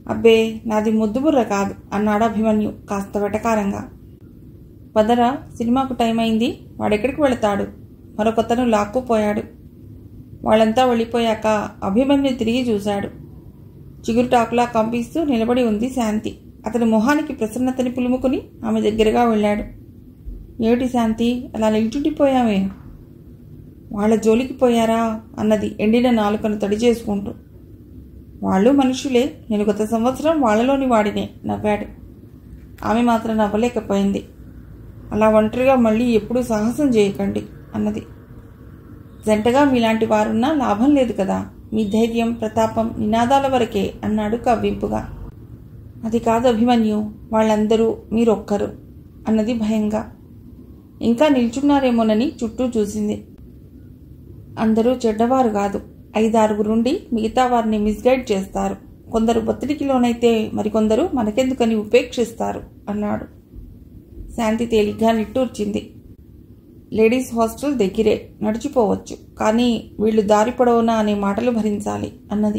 అబ్బే నాది ముద్దుబుర్ర కాదు అన్నాడు అభిమన్యు కాస్త వెటకారంగా పదరా సినిమాకు టైం అయింది వాడెక్కడికి వెళతాడు మరొకతను లాక్కుపోయాడు వాళ్ళంతా వెళ్ళిపోయాక అభిమన్యు తిరిగి చూశాడు చిగురుటాకులా కంపిస్తూ నిలబడి ఉంది శాంతి అతని మొహానికి ప్రసన్నతని పులుముకుని ఆమె దగ్గరగా వెళ్ళాడు ఏమిటి శాంతి అలా నిల్చుండిపోయావే వాళ్ళ జోలికి పోయారా అన్నది ఎండిన నాలుకను తడి చేసుకుంటూ వాళ్ళు మనుషులే నేను గత సంవత్సరం వాళ్ళలోని వాడినే నవ్వాడు ఆమె మాత్రం నవ్వలేకపోయింది అలా ఒంటరిగా మళ్ళీ ఎప్పుడూ సాహసం చేయకండి అన్నది జంటగా మీలాంటి వారున్నా లాభం లేదు కదా మీ ధైర్యం ప్రతాపం నినాదాల వరకే అన్నాడు కవ్వింపుగా అది కాదు అభిమన్యు వాళ్ళందరూ మీరొక్కరు అన్నది భయంగా ఇంకా నిల్చున్నారేమోనని చుట్టూ చూసింది అందరూ చెడ్డవారు కాదు ఐదారుగురుండి మిగతా వారిని మిస్గైడ్ చేస్తారు కొందరు ఒత్తిడికి లోనైతే మరికొందరు మనకెందుకని ఉపేక్షిస్తారు అన్నాడు శాంతి తేలిగ్గా నిట్టూర్చింది లేడీస్ హాస్టల్ దగ్గరే నడిచిపోవచ్చు కానీ వీళ్ళు దారి పొడవునా అనే మాటలు భరించాలి అన్నది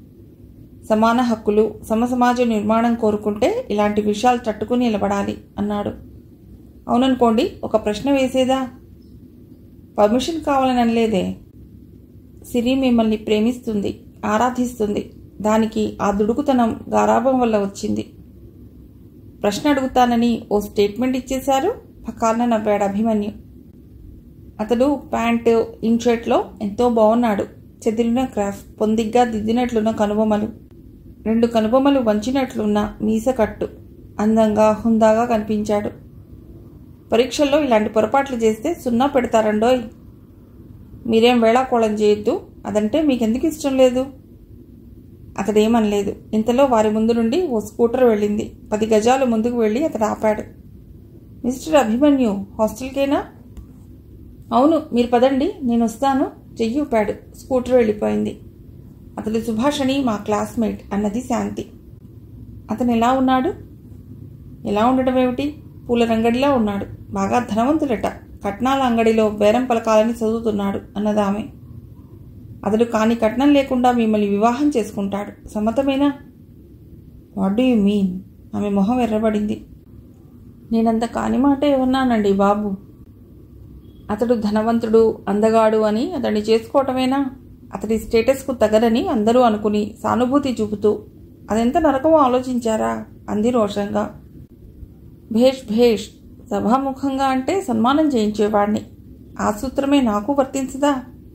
సమాన హక్కులు సమసమాజ నిర్మాణం కోరుకుంటే ఇలాంటి విషయాలు తట్టుకుని నిలబడాలి అన్నాడు అవుననుకోండి ఒక ప్రశ్న వేసేదా పర్మిషన్ కావాలని అనలేదే సిరి మిమ్మల్ని ప్రేమిస్తుంది ఆరాధిస్తుంది దానికి ఆ దుడుకుతనం గారాభం వల్ల వచ్చింది ప్రశ్న అడుగుతానని ఓ స్టేట్మెంట్ ఇచ్చేశారు పకాలన నవ్వాడు అభిమన్యు అతడు ప్యాంటు ఇన్షర్ట్లో ఎంతో బాగున్నాడు చెదిరిన క్రాఫ్ పొందిగ్గా దిద్దినట్లున్న కనుబొమ్మలు రెండు కనుబొమ్మలు వంచినట్లున్న మీసకట్టు అందంగా హుందాగా కనిపించాడు పరీక్షల్లో ఇలాంటి పొరపాట్లు చేస్తే సున్నా పెడతారండోయ్ మీరేం వేళాకోళం చేయొద్దు అదంటే మీకెందుకు ఇష్టం లేదు అతడేమనలేదు ఇంతలో వారి ముందు నుండి ఓ స్కూటర్ వెళ్ళింది పది గజాలు ముందుకు వెళ్ళి అతడు ఆపాడు మిస్టర్ అభిమన్యు హాస్టల్కేనా అవును మీరు పదండి నేను వస్తాను చెయ్యి ఊపాడు స్కూటర్ వెళ్ళిపోయింది అతడు సుభాషణి మా క్లాస్మేట్ అన్నది శాంతి అతను ఎలా ఉన్నాడు ఎలా ఉండడం ఏమిటి పూల రంగడిలా ఉన్నాడు బాగా ధనవంతులట కట్నాల అంగడిలో బేరం పలకాలని చదువుతున్నాడు అన్నదామె అతడు కాని కట్నం లేకుండా మిమ్మల్ని వివాహం చేసుకుంటాడు సమ్మతమేనా వాట్ డూ యూ మీన్ ఆమె మొహం ఎర్రబడింది నేనంత కాని మాట ఏమన్నానండి బాబు అతడు ధనవంతుడు అందగాడు అని అతన్ని చేసుకోవటమేనా అతడి స్టేటస్కు తగరని అందరూ అనుకుని సానుభూతి చూపుతూ అదెంత నరకమో ఆలోచించారా అంది రోషంగా భేష్ భేష్ సభాముఖంగా అంటే సన్మానం చేయించేవాడిని ఆ సూత్రమే నాకు వర్తించదా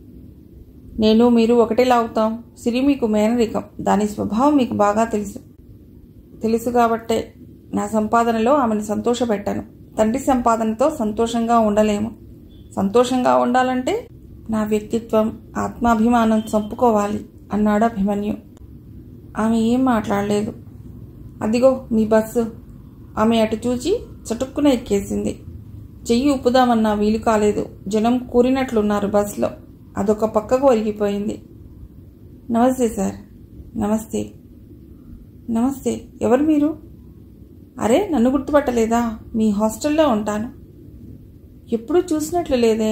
నేను మీరు ఒకటేలా అవుతాం సిరి మీకు మేనరికం దాని స్వభావం మీకు బాగా తెలుసు తెలుసు కాబట్టే నా సంపాదనలో ఆమెను సంతోషపెట్టాను తండ్రి సంపాదనతో సంతోషంగా ఉండలేము సంతోషంగా ఉండాలంటే నా వ్యక్తిత్వం ఆత్మాభిమానం చంపుకోవాలి అన్నాడు అభిమన్యు ఆమె ఏం మాట్లాడలేదు అదిగో మీ బస్సు ఆమె అటు చూచి చటుక్కున ఎక్కేసింది చెయ్యి ఉప్పుదామన్నా వీలు కాలేదు జనం కూరినట్లున్నారు బస్సులో అదొక పక్కకు ఒరిగిపోయింది నమస్తే సార్ నమస్తే నమస్తే ఎవరు మీరు అరే నన్ను గుర్తుపట్టలేదా మీ హాస్టల్లో ఉంటాను ఎప్పుడూ చూసినట్లు లేదే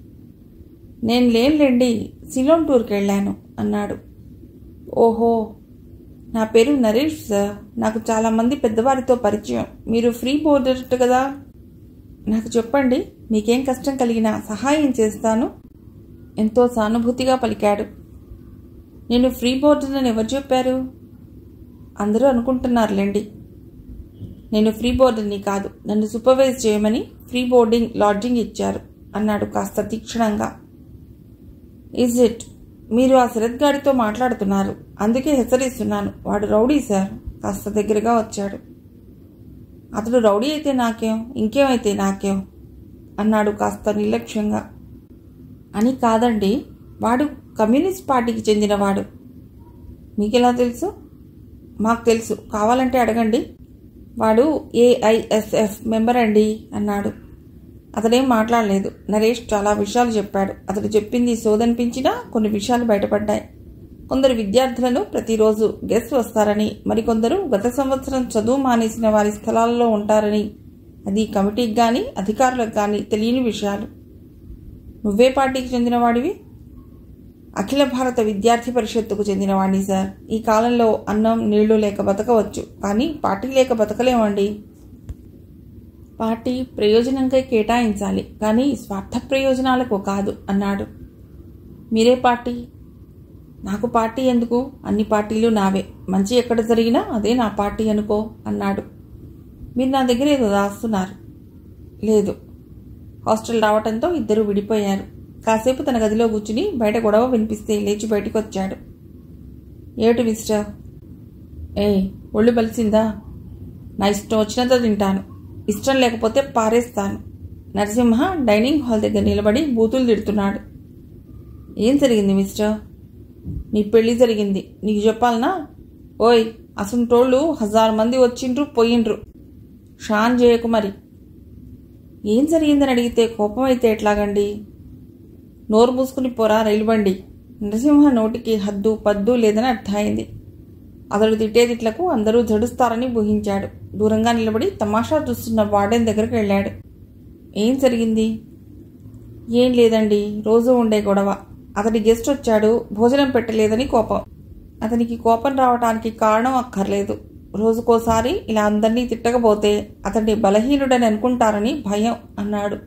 నేను లేనులేండి సిలోన్ టూర్కి వెళ్ళాను అన్నాడు ఓహో నా పేరు నరేష్ సార్ నాకు చాలామంది పెద్దవారితో పరిచయం మీరు ఫ్రీ బోర్డర్ కదా నాకు చెప్పండి మీకేం కష్టం కలిగినా సహాయం చేస్తాను ఎంతో సానుభూతిగా పలికాడు నేను ఫ్రీ బోర్డర్ ఎవరు చెప్పారు అందరూ అనుకుంటున్నారులేండి నేను ఫ్రీ బోర్డర్ని కాదు నన్ను సూపర్వైజ్ చేయమని ఫ్రీ బోర్డింగ్ లాడ్జింగ్ ఇచ్చారు అన్నాడు కాస్త తీక్షణంగా ఈజ్ ఇట్ మీరు ఆ శరత్ గాడితో మాట్లాడుతున్నారు అందుకే హెచ్చరిస్తున్నాను వాడు రౌడీ సార్ కాస్త దగ్గరగా వచ్చాడు అతడు రౌడీ అయితే నాకేం ఇంకేమైతే నాకేం అన్నాడు కాస్త నిర్లక్ష్యంగా అని కాదండి వాడు కమ్యూనిస్ట్ పార్టీకి చెందినవాడు మీకెలా తెలుసు మాకు తెలుసు కావాలంటే అడగండి వాడు ఏఐఎస్ఎఫ్ మెంబర్ అండి అన్నాడు అతడేం మాట్లాడలేదు నరేష్ చాలా విషయాలు చెప్పాడు అతడు చెప్పింది సోదనిపించినా కొన్ని విషయాలు బయటపడ్డాయి కొందరు విద్యార్థులను ప్రతిరోజు గెస్ట్ వస్తారని మరికొందరు గత సంవత్సరం చదువు మానేసిన వారి స్థలాల్లో ఉంటారని అది కమిటీకి కానీ అధికారులకు కానీ తెలియని విషయాలు నువ్వే పార్టీకి చెందినవాడివి అఖిల భారత విద్యార్థి పరిషత్తుకు చెందినవాణ్ణి సార్ ఈ కాలంలో అన్నం నీళ్లు లేక బతకవచ్చు కానీ పార్టీ లేక బతకలేమండి పార్టీ ప్రయోజనంకై కేటాయించాలి కానీ స్వార్థ ప్రయోజనాలకు కాదు అన్నాడు మీరే పార్టీ నాకు పార్టీ ఎందుకు అన్ని పార్టీలు నావే మంచి ఎక్కడ జరిగినా అదే నా పార్టీ అనుకో అన్నాడు మీరు నా దగ్గర ఏదో దాస్తున్నారు లేదు హాస్టల్ రావటంతో ఇద్దరు విడిపోయారు కాసేపు తన గదిలో కూర్చుని బయట గొడవ వినిపిస్తే లేచి బయటికి వచ్చాడు ఏమిటి మిస్టర్ ఏ ఒళ్ళు బలిసిందా నా ఇష్టం వచ్చినంత తింటాను ఇష్టం లేకపోతే పారేస్తాను నరసింహ డైనింగ్ హాల్ దగ్గర నిలబడి బూతులు తిడుతున్నాడు ఏం జరిగింది మిస్టర్ నీ పెళ్లి జరిగింది నీకు చెప్పాలనా ఓయ్ అసంటోళ్ళు హజారు మంది వచ్చిండ్రు పోయిండ్రు షాన్ చేయకు మరి ఏం జరిగిందని అడిగితే కోపం అయితే ఎట్లాగండి నోరు మూసుకుని పోరా రైలు బండి నరసింహ నోటికి హద్దు పద్దు లేదని అర్థమైంది అతడు తిట్టేదిట్లకు అందరూ జడుస్తారని ఊహించాడు దూరంగా నిలబడి తమాషా చూస్తున్న వార్డెన్ దగ్గరికి వెళ్ళాడు ఏం జరిగింది ఏం లేదండి రోజు ఉండే గొడవ అతడి గెస్ట్ వచ్చాడు భోజనం పెట్టలేదని కోపం అతనికి కోపం రావటానికి కారణం అక్కర్లేదు రోజుకోసారి ఇలా అందరినీ తిట్టకపోతే అతన్ని బలహీనుడని అనుకుంటారని భయం అన్నాడు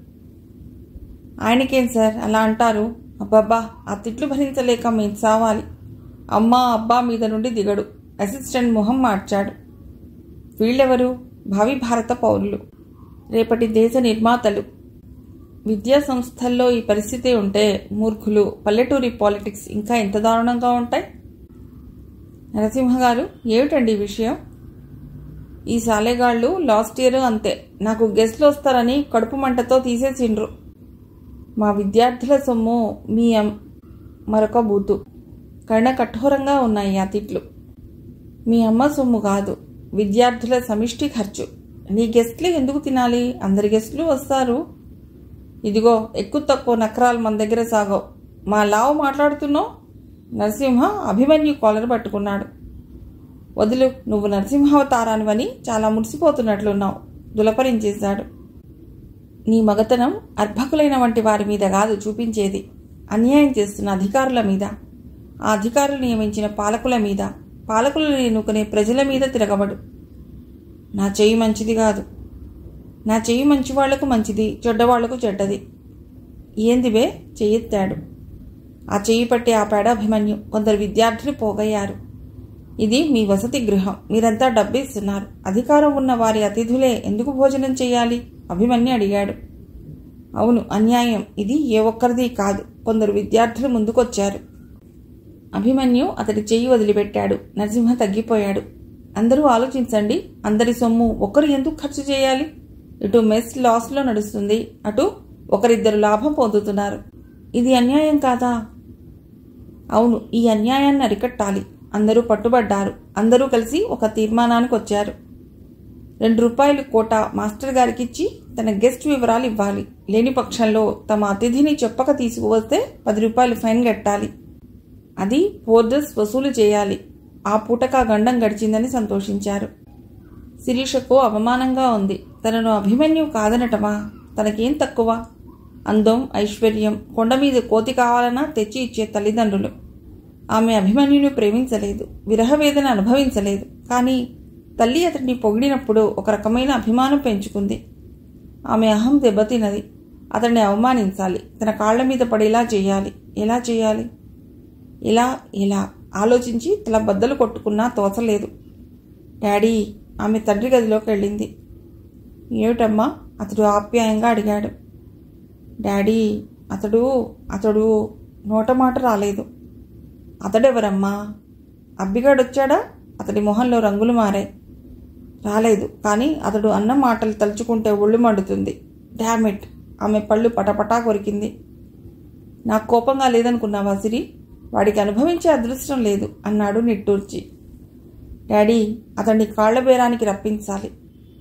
ఆయనకేం సార్ అలా అంటారు అబ్బబ్బా ఆ తిట్లు భరించలేక మేము చావాలి అమ్మా అబ్బా మీద నుండి దిగడు అసిస్టెంట్ మొహం మార్చాడు వీళ్ళెవరు భావి భారత పౌరులు రేపటి దేశ నిర్మాతలు విద్యా సంస్థల్లో ఈ పరిస్థితి ఉంటే మూర్ఖులు పల్లెటూరి పాలిటిక్స్ ఇంకా ఎంత దారుణంగా ఉంటాయి నరసింహ గారు ఏమిటండి ఈ విషయం ఈ సాలెగాళ్ళు లాస్ట్ ఇయర్ అంతే నాకు గెస్ట్లు వస్తారని కడుపు మంటతో తీసేసిండ్రు మా విద్యార్థుల సొమ్ము మీ అమ్- మరొక బూతు కర్ణ కఠోరంగా ఉన్నాయి ఆ తిట్లు మీ అమ్మ సొమ్ము కాదు విద్యార్థుల సమిష్టి ఖర్చు నీ గెస్ట్లు ఎందుకు తినాలి అందరి గెస్ట్లు వస్తారు ఇదిగో ఎక్కువ తక్కువ నకరాలు మన దగ్గర సాగవు మా లావు మాట్లాడుతున్నావు నరసింహ అభిమన్యు కాలర్ పట్టుకున్నాడు వదులు నువ్వు నరసింహావతారానివని చాలా మురిసిపోతున్నట్లున్నావు దులపరించేశాడు నీ మగతనం అర్భకులైన వంటి వారి మీద కాదు చూపించేది అన్యాయం చేస్తున్న అధికారుల మీద ఆ అధికారులు నియమించిన పాలకుల మీద పాలకులు ఎన్నుకునే ప్రజల మీద తిరగబడు నా చెయ్యి మంచిది కాదు నా చెయ్యి మంచి వాళ్లకు మంచిది చెడ్డవాళ్లకు చెడ్డది ఏందివే చెయ్యెత్తాడు ఆ చెయ్యి పట్టి ఆపాడు అభిమన్యు కొందరు విద్యార్థులు పోగయ్యారు ఇది మీ వసతి గృహం మీరంతా డబ్బిస్తున్నారు అధికారం ఉన్న వారి అతిథులే ఎందుకు భోజనం చేయాలి అభిమన్యు అడిగాడు అవును అన్యాయం ఇది ఏ ఒక్కరిది కాదు కొందరు విద్యార్థులు ముందుకొచ్చారు అభిమన్యు అతడి చెయ్యి వదిలిపెట్టాడు నరసింహ తగ్గిపోయాడు అందరూ ఆలోచించండి అందరి సొమ్ము ఒకరు ఎందుకు ఖర్చు చేయాలి ఇటు మెస్ లాస్లో నడుస్తుంది అటు ఒకరిద్దరు లాభం పొందుతున్నారు ఇది అన్యాయం కాదా అవును ఈ అన్యాయాన్ని అరికట్టాలి అందరూ పట్టుబడ్డారు అందరూ కలిసి ఒక తీర్మానానికి వచ్చారు రెండు రూపాయలు కోట మాస్టర్ గారికిచ్చి తన గెస్ట్ వివరాలు ఇవ్వాలి లేని పక్షంలో తమ అతిథిని చెప్పక తీసుకువస్తే పది రూపాయలు ఫైన్ కట్టాలి అది బోర్డర్స్ వసూలు చేయాలి ఆ పూటక గండం గడిచిందని సంతోషించారు శిరీషకు అవమానంగా ఉంది తనను అభిమన్యు కాదనటమా తనకేం తక్కువ అందం ఐశ్వర్యం కొండ మీద కోతి కావాలన్నా తెచ్చి ఇచ్చే తల్లిదండ్రులు ఆమె అభిమన్యుని ప్రేమించలేదు విరహవేదన అనుభవించలేదు కానీ తల్లి అతడిని పొగిడినప్పుడు ఒక రకమైన అభిమానం పెంచుకుంది ఆమె అహం దెబ్బతిన్నది అతన్ని అవమానించాలి తన కాళ్ల మీద పడేలా చేయాలి ఎలా చేయాలి ఇలా ఇలా ఆలోచించి తల బద్దలు కొట్టుకున్నా తోచలేదు డాడీ ఆమె తండ్రి గదిలోకి వెళ్ళింది ఏమిటమ్మా అతడు ఆప్యాయంగా అడిగాడు డాడీ అతడు అతడు నోట మాట రాలేదు అతడెవరమ్మా అబ్బిగాడొచ్చాడా అతడి మొహంలో రంగులు మారాయి రాలేదు కానీ అతడు అన్న మాటలు తలుచుకుంటే ఒళ్ళు మండుతుంది డామిట్ ఆమె పళ్ళు పటపటా కొరికింది నాకు కోపంగా లేదనుకున్నావా సిరి వాడికి అనుభవించే అదృష్టం లేదు అన్నాడు నిట్టూర్చి డాడీ అతన్ని కాళ్ల బేరానికి రప్పించాలి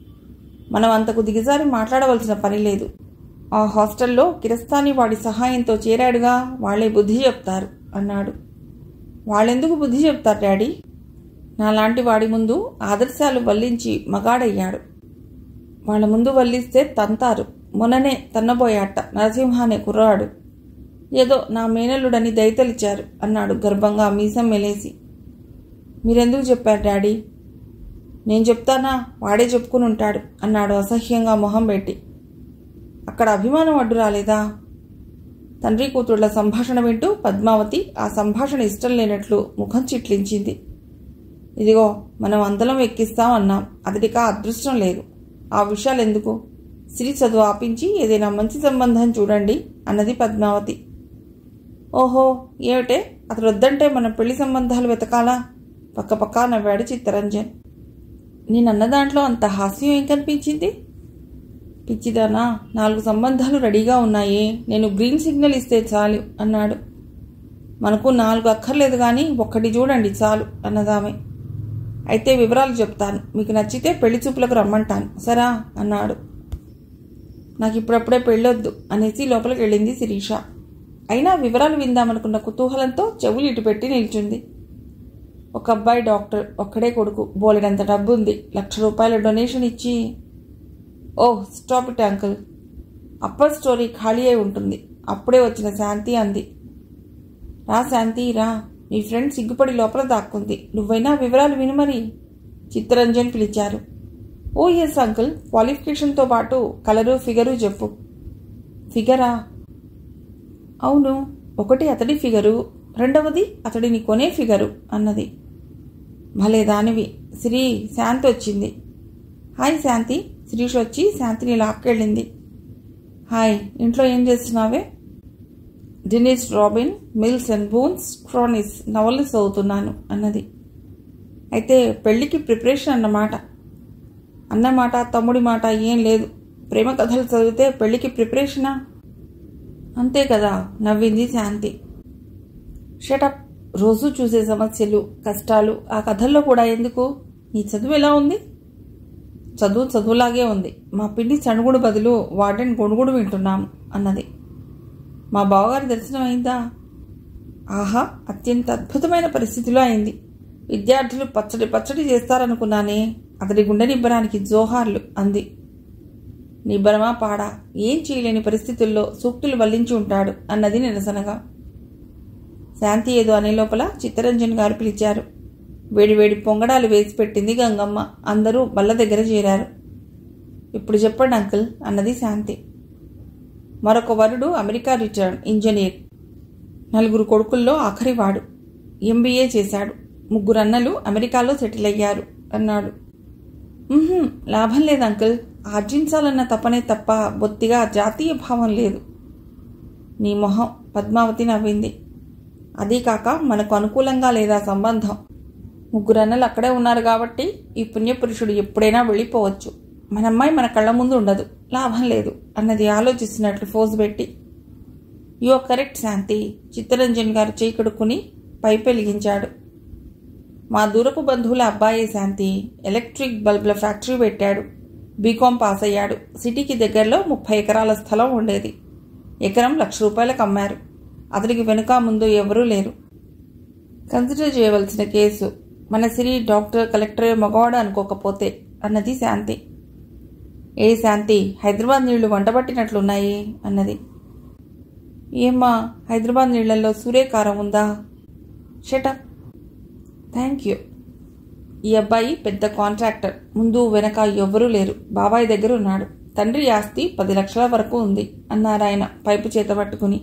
మనం అంతకు దిగజారి మాట్లాడవలసిన పని లేదు ఆ హాస్టల్లో కిరస్తాని వాడి సహాయంతో చేరాడుగా వాళ్లే బుద్ధి చెప్తారు అన్నాడు వాళ్ళెందుకు బుద్ధి చెప్తారు డాడీ నాలాంటి వాడి ముందు ఆదర్శాలు వల్లించి మగాడయ్యాడు వాళ్ళ ముందు వల్లిస్తే తంతారు మొన్ననే తన్నబోయాట నరసింహ అనే కుర్రాడు ఏదో నా మేనల్లుడని దయతలిచారు అన్నాడు గర్భంగా మీసం మెలేసి మీరెందుకు చెప్పారు డాడీ నేను చెప్తానా వాడే చెప్పుకుని ఉంటాడు అన్నాడు అసహ్యంగా మొహం పెట్టి అక్కడ అభిమానం అడ్డు రాలేదా తండ్రి కూతుళ్ల సంభాషణ వింటూ పద్మావతి ఆ సంభాషణ ఇష్టం లేనట్లు ముఖం చిట్లించింది ఇదిగో మనం అందలం ఎక్కిస్తాం అన్నాం అతడికా అదృష్టం లేదు ఆ విషయాలు ఎందుకు స్త్రీ చదువు ఆపించి ఏదైనా మంచి సంబంధం చూడండి అన్నది పద్మావతి ఓహో ఏమిటే అతడు వద్దంటే మనం పెళ్లి సంబంధాలు వెతకాలా పక్క పక్క నవ్వాడు చిత్తరంజన్ నేనన్న దాంట్లో అంత హాస్యం ఏం కనిపించింది పిచ్చిదానా నాలుగు సంబంధాలు రెడీగా ఉన్నాయి నేను గ్రీన్ సిగ్నల్ ఇస్తే చాలు అన్నాడు మనకు నాలుగు అక్కర్లేదు కానీ ఒక్కటి చూడండి చాలు అన్నదామె అయితే వివరాలు చెప్తాను మీకు నచ్చితే పెళ్లి చూపులకు రమ్మంటాను సరా అన్నాడు నాకు ఇప్పుడప్పుడే పెళ్ళొద్దు అనేసి లోపలికి వెళ్ళింది శిరీష అయినా వివరాలు విందామనుకున్న కుతూహలంతో చెవులు ఇటు పెట్టి నిల్చుంది ఒక అబ్బాయి డాక్టర్ ఒక్కడే కొడుకు బోలెడంత డబ్బు ఉంది లక్ష రూపాయల డొనేషన్ ఇచ్చి oh stop it uncle upper storey ఖాళీ అయి ఉంటుంది అప్పుడే వచ్చిన శాంతి అంది రా శాంతి రా నీ ఫ్రెండ్ సిగ్గుపడి లోపల దాక్కుంది నువ్వైనా వివరాలు విను మరి చిత్తరంజన్ పిలిచారు ఓ ఎస్ అంకుల్ క్వాలిఫికేషన్తో పాటు కలరు ఫిగరు చెప్పు ఫిగరా అవును ఒకటి అతడి ఫిగరు రెండవది అతడిని కొనే ఫిగరు అన్నది భలే దానివి శ్రీ శాంతి వచ్చింది హాయ్ శాంతి శ్రీష్ వచ్చి శాంతిని లాక్కెళ్ళింది హాయ్ ఇంట్లో ఏం చేస్తున్నావే Denise Robins Mills and Boons క్రానిస్ నవలు చదువుతున్నాను అన్నది అయితే పెళ్లికి ప్రిపరేషన్ అన్నమాట అన్నమాట తమ్ముడి మాట ఏం లేదు ప్రేమ కథలు చదివితే పెళ్లికి ప్రిపరేషనా అంతే కదా నవ్వింది శాంతి షటప్ రోజు చూసే సమస్యలు కష్టాలు ఆ కథల్లో కూడా ఎందుకు నీ చదువు ఎలా ఉంది చదువు చదువులాగే ఉంది మా పిండి చణుగుడు బదులు వార్డెన్ గొణుగుడు వింటున్నాము అన్నది మా బావగారి దర్శనం అయిందా ఆహా అత్యంత అద్భుతమైన పరిస్థితిలో అయింది విద్యార్థులు పచ్చడి పచ్చడి చేస్తారనుకున్నానే అతడి గుండె నిబ్బరానికి జోహార్లు అంది నిబ్బరమా పాడా ఏం చేయలేని పరిస్థితుల్లో సూక్తులు వల్లించి ఉంటాడు అన్నది నిరసనగా శాంతి ఏదో అనే లోపల చిత్తరంజన్ గారు పిలిచారు వేడివేడి పొంగడాలు వేసి పెట్టింది గంగమ్మ అందరూ బల్ల దగ్గర చేరారు ఇప్పుడు చెప్పండి అంకుల్ అన్నది శాంతి మరొక వరుడు అమెరికా రిటర్న్ ఇంజనీర్ నలుగురు కొడుకుల్లో ఆఖరివాడు ఎంబీఏ చేశాడు ముగ్గురు అన్నలు అమెరికాలో సెటిల్ అయ్యారు అన్నాడు "ఉహుం, లాభం లేదు అంకుల్ ఆర్జించాలన్న తపనే తప్ప బొత్తిగా జాతీయ భావం లేదు నీ మొహం పద్మావతి నవ్వింది అదీ కాక మనకు అనుకూలంగా లేదా సంబంధం ముగ్గురు అన్నలు అక్కడే ఉన్నారు కాబట్టి ఈ పుణ్యపురుషుడు ఎప్పుడైనా వెళ్ళిపోవచ్చు మన అమ్మాయి మన కళ్ళ ముందు ఉండదు లాభం లేదు అన్నది ఆలోచిస్తున్నట్లు ఫోజు పెట్టి you are correct Shanti Chittaranjan garu చేయి కడుక్కుని పైపు వెలిగించాడు మా దూరపు బంధువుల అబ్బాయి శాంతి ఎలక్ట్రిక్ బల్బుల ఫ్యాక్టరీ పెట్టాడు బీకాం పాస్ అయ్యాడు సిటీకి దగ్గరలో ముప్పై ఎకరాల స్థలం ఉండేది ఎకరం లక్ష రూపాయలకు అమ్మారు అతడికి వెనుక ముందు ఎవరూ లేరు కన్సిడర్ చేయవలసిన కేసు మన సిరి డాక్టర్ కలెక్టర్ మగవాడు అనుకోకపోతే అన్నది శాంతి ఏ శాంతి హైదరాబాద్ నీళ్లు వంటబట్టినట్లున్నాయి అన్నది ఏమ్మా హైదరాబాద్ నీళ్లలో సూర్యకారం ఉందా షటప్ థ్యాంక్ యూ ఈ అబ్బాయి పెద్ద కాంట్రాక్టర్ ముందు వెనక ఎవ్వరూ లేరు బాబాయ్ దగ్గర ఉన్నాడు తండ్రి ఆస్తి పది లక్షల వరకు ఉంది అన్నారాయన పైపు చేత పట్టుకుని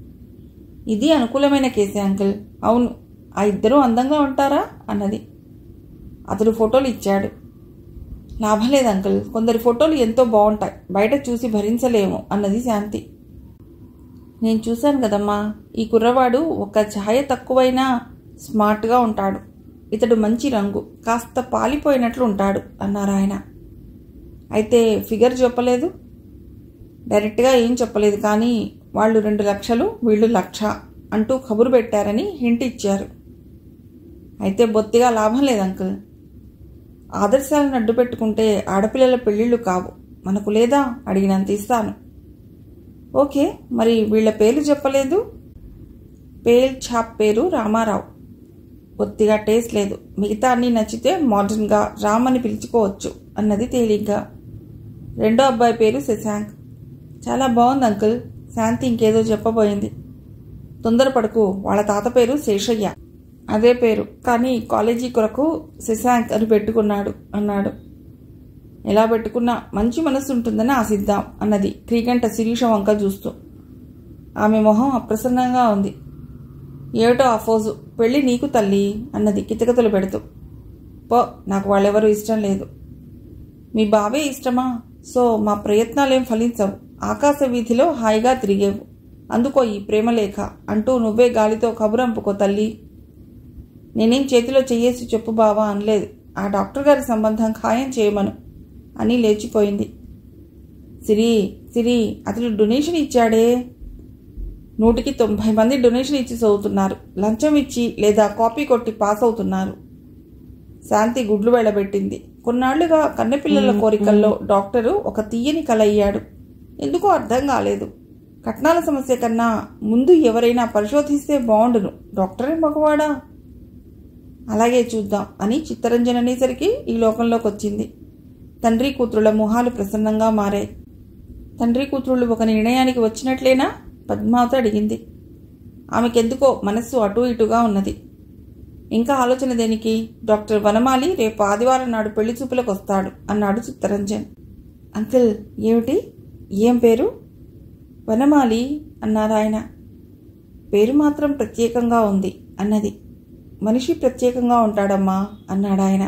ఇది అనుకూలమైన కేసే అంకుల్ అవును ఆ ఇద్దరూ అందంగా ఉంటారా అన్నది అతడు ఫోటోలు ఇచ్చాడు లాభం లేదు అంకుల్ కొందరి ఫోటోలు ఎంతో బాగుంటాయి బయట చూసి భరించలేము అన్నది శాంతి నేను చూశాను కదమ్మా ఈ కుర్రవాడు ఒక ఛాయ తక్కువైనా స్మార్ట్గా ఉంటాడు ఇతడు మంచి రంగు కాస్త పాలిపోయినట్లు ఉంటాడు అన్నారు ఆయన అయితే ఫిగర్ చెప్పలేదు డైరెక్ట్గా ఏం చెప్పలేదు కానీ వాళ్ళు రెండు లక్షలు వీళ్ళు లక్ష అంటూ కబురు పెట్టారని హింట్ ఇచ్చారు అయితే బొత్తిగా లాభం లేదు అంకుల్ ఆదర్శాలను అడ్డు పెట్టుకుంటే ఆడపిల్లల పెళ్ళిళ్ళు కావు మనకు లేదా అడిగినంత ఇస్తాను ఓకే మరి వీళ్ళ పేర్లు చెప్పలేదు పేల్ ఛాప్ పేరు రామారావు బొత్తిగా టేస్ట్ లేదు మిగతా అన్నీ నచ్చితే మోడర్న్గా రామ్ అని పిలుచుకోవచ్చు అన్నది తేలిగ్గా రెండో అబ్బాయి పేరు శశాంక్ చాలా బాగుంది అంకుల్ శాంతి ఇంకేదో చెప్పబోయింది తొందరపడకు వాళ్ళ తాత పేరు శేషయ్య అదే పేరు కానీ కాలేజీ కొరకు శశాంక్ అని పెట్టుకున్నాడు అన్నాడు ఎలా పెట్టుకున్నా మంచి మనసు ఉంటుందని ఆశిద్దాం అన్నది క్రీగంట శిరీష వంక చూస్తూ ఆమె మొహం అప్రసన్నంగా ఉంది ఏమిటో అఫోజు పెళ్ళి నీకు తల్లి అన్నది కితకితలు పెడుతూ పో నాకు వాళ్ళెవరూ ఇష్టం లేదు మీ బావే ఇష్టమా సో మా ప్రయత్నాలేం ఫలించవు ఆకాశ వీధిలో హాయిగా తిరిగేవు అందుకో ఈ ప్రేమలేఖ అంటూ నువ్వే గాలితో కబురంపుకో తల్లి నేనేం చేతిలో చెయ్యేసి చెప్పు బావా అనలేదు ఆ డాక్టర్ గారి సంబంధం ఖాయం చేయమను అని లేచిపోయింది సిరి సిరి అతడు డొనేషన్ ఇచ్చాడే నూటికి తొంభై మంది డొనేషన్ ఇచ్చి చదువుతున్నారు లంచం ఇచ్చి లేదా కాపీ కొట్టి పాస్ అవుతున్నారు శాంతి గుడ్లు వెళ్ళబెట్టింది కొన్నాళ్లుగా కన్నెపిల్లల కోరికల్లో డాక్టరు ఒక తీయని కల అయ్యాడు ఎందుకో అర్థం కాలేదు కట్నాల సమస్య కన్నా ముందు ఎవరైనా పరిశోధిస్తే బాగుండును డాక్టరే మగవాడా అలాగే చూద్దాం అని చిత్తరంజన్ అనేసరికి ఈ లోకంలోకి వచ్చింది తండ్రి కూతురుల మొహాలు ప్రసన్నంగా మారాయి తండ్రి కూతురులు ఒక నిర్ణయానికి వచ్చినట్లేనా పద్మావతి అడిగింది ఆమెకెందుకో మనస్సు అటూ ఇటుగా ఉన్నది ఇంకా ఆలోచన దేనికి డాక్టర్ వనమాలి రేపు ఆదివారం నాడు పెళ్లి చూపులకు వస్తాడు అన్నాడు చిత్తరంజన్ అంకిల్ ఏమిటి ఏం పేరు వనమాలి అన్నారు ఆయన పేరు మాత్రం ప్రత్యేకంగా ఉంది అన్నది మనిషి ప్రత్యేకంగా ఉంటాడమ్మా అన్నాడు ఆయన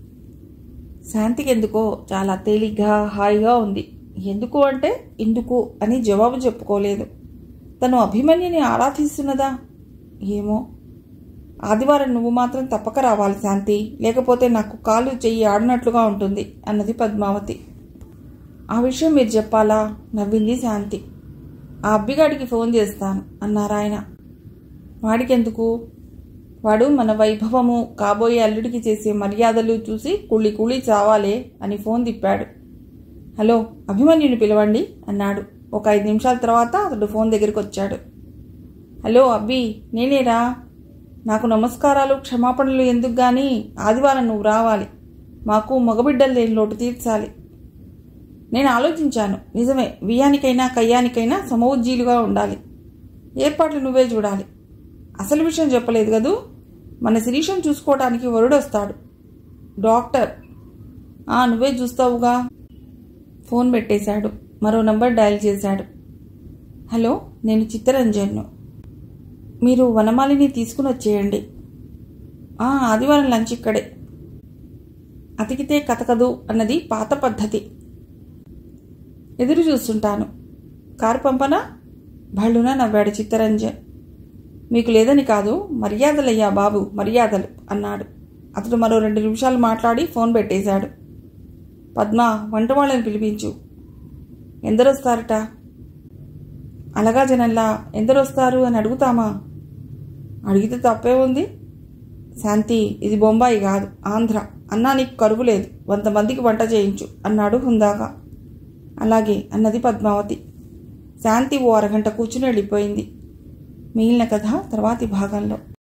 శాంతికి ఎందుకో చాలా తేలిగ్గా హాయిగా ఉంది ఎందుకు అంటే ఇందుకు అని జవాబు చెప్పుకోలేదు తను అభిమన్యుని ఆరాధిస్తున్నదా ఏమో ఆదివారం నువ్వు మాత్రం తప్పక రావాలి శాంతి లేకపోతే నాకు కాలు చెయ్యి ఆడినట్లుగా ఉంటుంది అన్నది పద్మావతి ఆ విషయం మీరు చెప్పాలా నవ్వింది శాంతి ఆ అబ్బిగాడికి ఫోన్ చేస్తాను అన్నారాయన వాడికెందుకు వాడు మన వైభవము కాబోయే అల్లుడికి చేసే మర్యాదలు చూసి కుళ్ళి కుళ్ళి చావాలే అని ఫోన్ తిప్పాడు హలో అభిమన్యుని పిలవండి అన్నాడు ఒక ఐదు నిమిషాల తర్వాత అతడు ఫోన్ దగ్గరికి వచ్చాడు హలో అబ్బి నేనేరా నాకు నమస్కారాలు క్షమాపణలు ఎందుకు గాని ఆదివారం నువ్వు రావాలి మాకు మగబిడ్డలు లేని లోటు తీర్చాలి నేను ఆలోచించాను నిజమే బియ్యానికైనా కయ్యానికైనా సమవుజ్జీలుగా ఉండాలి ఏర్పాట్లు నువ్వే చూడాలి అసలు విషయం చెప్పలేదు కదూ మన శిరీషం చూసుకోవడానికి వరుడొస్తాడు డాక్టర్ ఆ నువ్వే చూస్తావుగా ఫోన్ పెట్టేశాడు మరో నంబర్ డయల్ చేశాడు హలో నేను చిత్తరంజన్ను మీరు వనమాలిని తీసుకుని వచ్చేయండి ఆ ఆదివారం లంచ్ ఇక్కడే అతికితే కతకదు అన్నది పాత పద్ధతి ఎదురు చూస్తుంటాను కారు పంపనా భళ్ళున నవ్వాడు చిత్తరంజన్ మీకు లేదని కాదు మర్యాదలయ్యా బాబు మర్యాదలు అన్నాడు అతడు మరో రెండు నిమిషాలు మాట్లాడి ఫోన్ పెట్టేశాడు పద్మ వంట వాళ్ళని పిలిపించు ఎందరొస్తారట అలగా జనంలా ఎందరొస్తారు అని అడుగుతామా అడిగితే తప్పే ఉంది శాంతి ఇది బొంబాయి కాదు ఆంధ్ర అన్నా నీకు కరువు లేదు వంద మందికి వంట చేయించు అన్నాడు హుందాగా అలాగే అన్నది పద్మావతి శాంతి ఓ అరగంట కూర్చుని వెళ్ళిపోయింది మిగిలిన కథ తర్వాతి భాగంలో